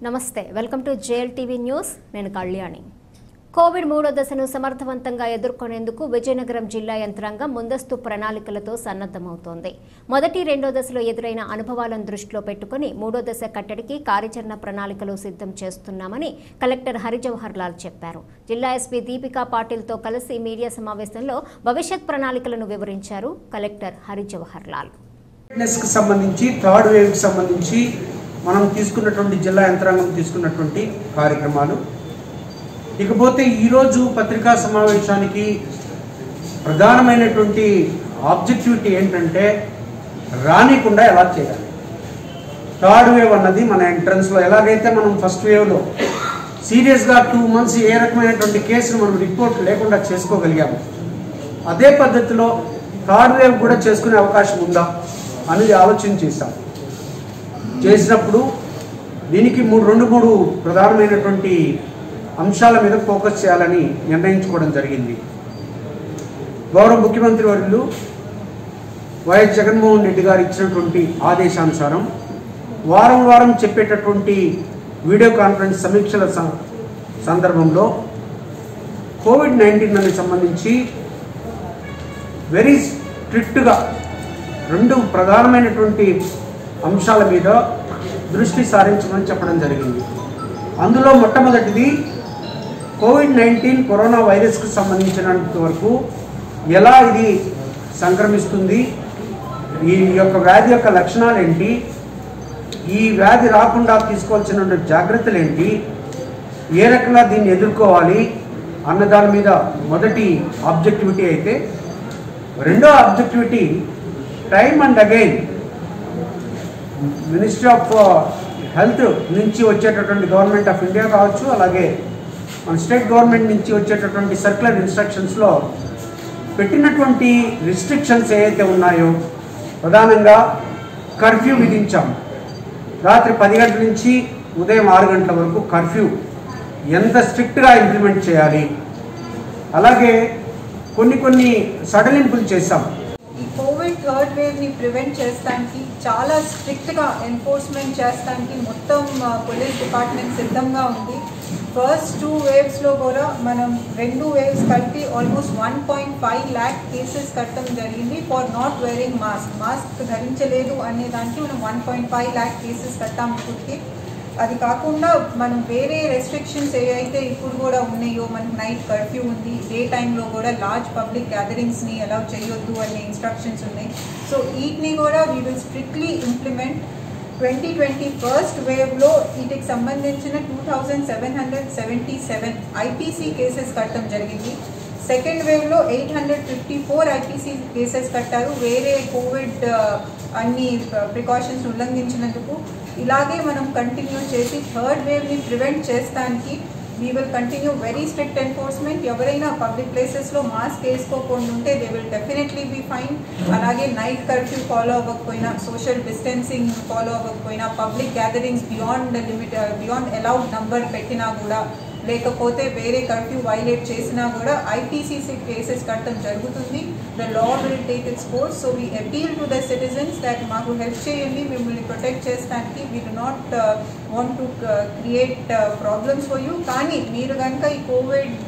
నమస్తే welcome to JL TV news నేను Kalyani Covid మూడో దశను సమర్థవంతంగా ఎదుర్కొనేందుకు విజయనగరం జిల్లా యంత్రాంగం ముందస్తు ప్రణాళికలతో సన్నద్ధమవుతోంది మొదటి రెండో దశలో ఎదురైన అనుభవాలను దృష్టిలో పెట్టుకుని మూడో దశ కట్టడికి కార్యాచరణ ప్రణాళికలు సిద్ధం చేస్తున్నామని కలెక్టర్ హరిజవహర్ లాల్ చెప్పారు జిల్లా ఎస్పీ దీపికా పాటిల్తో కలిసి మీడియా సమావేశంలో భవిష్యత్ ప్రణాళికలను వివరించారు కలెక్టర్ హరిజవహర్ లాల్ ఫిట్నెస్ కి సంబంధించి థర్డ్ వేవ్ కి సంబంధించి మనం తీసుకున్నటువంటి జిల్లా యంత్రాంగం తీసుకున్నటువంటి కార్యక్రమాలు ఇకపోతే ఈరోజు పత్రికా సమావేశానికి ప్రధానమైనటువంటి ఆబ్జెక్టివిటీ ఏంటంటే రానికుండా ఎలా చేయాలి థర్డ్ వేవ్ అన్నది మన ఎంట్రన్స్లో ఎలాగైతే మనం ఫస్ట్ వేవ్లో సీరియస్గా టూ మంత్స్ ఏ రకమైనటువంటి కేసును మనం రిపోర్ట్ లేకుండా చేసుకోగలిగాము అదే పద్ధతిలో థర్డ్ వేవ్ కూడా చేసుకునే అవకాశం ఉందా అనేది ఆలోచన చేశాం చేసినప్పుడు దీనికి మూడు రెండు మూడు ప్రధానమైనటువంటి అంశాల మీద ఫోకస్ చేయాలని నిర్ణయించుకోవడం జరిగింది గౌరవ ముఖ్యమంత్రి వర్యులు వైఎస్ జగన్మోహన్ రెడ్డి గారు ఇచ్చినటువంటి ఆదేశానుసారం వారం వారం చెప్పేటటువంటి వీడియో కాన్ఫరెన్స్ సమీక్షల సం- సందర్భంలో కోవిడ్ నైన్టీన్ దానికి సంబంధించి వెరీ స్ట్రిక్ట్గా రెండు ప్రధానమైనటువంటి అంశాల మీద దృష్టి సారించమని చెప్పడం జరిగింది అందులో మొట్టమొదటిది కోవిడ్ నైన్టీన్ కరోనా వైరస్కు సంబంధించినంత వరకు ఎలా ఇది సంక్రమిస్తుంది ఈ యొక్క వ్యాధి యొక్క లక్షణాలు ఏంటి ఈ వ్యాధి రాకుండా తీసుకోవాల్సిన జాగ్రత్తలు ఏంటి ఏ రకంగా దీన్ని ఎదుర్కోవాలి అన్న దాని మీద మొదటి ఆబ్జెక్టివిటీ అయితే రెండో objectivity time and again ministry of health నుంచి వచ్చేటటువంటి గవర్నమెంట్ ఆఫ్ ఇండియా కావచ్చు అలాగే మన స్టేట్ గవర్నమెంట్ నుంచి వచ్చేటటువంటి సర్క్యులర్ ఇన్స్ట్రక్షన్స్లో పెట్టినటువంటి రిస్ట్రిక్షన్స్ ఏవైతే ఉన్నాయో ప్రధానంగా కర్ఫ్యూ విధించాం రాత్రి పది గంటల నుంచి ఉదయం ఆరు గంటల వరకు కర్ఫ్యూ ఎంత స్ట్రిక్ట్గా ఇంప్లిమెంట్ చేయాలి అలాగే కొన్ని కొన్ని సడలింపులు చేశాం ఈ కోవిడ్ థర్డ్ వేవ్ ని ప్రివెంట్ చేస్తానికి చాలా స్ట్రిక్ట్ గా ఎన్ఫోర్స్మెంట్ చేస్తానికి మొత్తం పోలీస్ డిపార్ట్మెంట్ సిద్ధంగా ఉంది ఫస్ట్ టూ వేవ్స్ లో కూడా మనం రెండు వేవ్స్ కలిపి almost one point five lakh cases కట్టడం జరిగింది for not wearing mask mask ధరించలేదు అనే దానికి మనం one point five lakh cases కట్టాం ఇప్పటికి అది కాకుండా మనం వేరే రెస్ట్రిక్షన్స్ ఏవైతే ఇప్పుడు కూడా ఉన్నాయో మనకి నైట్ కర్ఫ్యూ ఉంది డే టైంలో కూడా లార్జ్ పబ్లిక్ గ్యాదరింగ్స్ని అలౌ చేయొద్దు అనే ఇన్స్ట్రక్షన్స్ ఉన్నాయి సో వీటిని కూడా we will strictly implement twenty twenty first వేవ్లో వీటికి సంబంధించిన two thousand seven hundred seventy seven IPC cases కట్టడం జరిగింది సెకండ్ వేవ్లో eight hundred fifty four IPC cases కట్టారు వేరే కోవిడ్ అన్ని ప్రికాషన్స్ ఉల్లంఘించినందుకు ఇలాగే మనం కంటిన్యూ చేసి థర్డ్ వేవ్ని ప్రివెంట్ చేస్తానికి we will continue very strict enforcement ఎవరైనా పబ్లిక్ ప్లేసెస్లో మాస్క్ వేసుకోకుండా ఉంటే they will definitely be fine అలాగే నైట్ కర్ఫ్యూ ఫాలో అవ్వకపోయినా సోషల్ డిస్టెన్సింగ్ ఫాలో అవ్వకపోయినా public gatherings beyond limit beyond allowed number పెట్టినా కూడా లేకపోతే వేరే కర్ఫ్యూ వైలేట్ చేసినా కూడా ఐపీసీసీ కేసెస్ కట్టడం జరుగుతుంది the law will take its course so we appeal to the citizens that మాకు హెల్ప్ చేయండి మిమ్మల్ని ప్రొటెక్ట్ చేస్తానికి we do not want to create problems for you కానీ మీరు కనుక ఈ కోవిడ్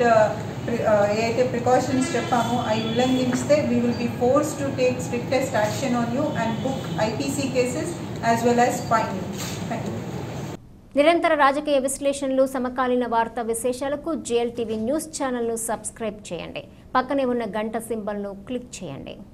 ఏదైతే ప్రికాషన్స్ చెప్పామో అవి ఉల్లంఘిస్తే we will be force to take strictest action on you and book IPC cases as well as fine thank you నిరంతర రాజకీయ విశ్లేషణలు సమకాలీన వార్తా విశేషాలకు జేఎల్ టీవీ న్యూస్ ఛానల్ను సబ్స్క్రైబ్ చేయండి పక్కనే ఉన్న గంట సింబల్ను క్లిక్ చేయండి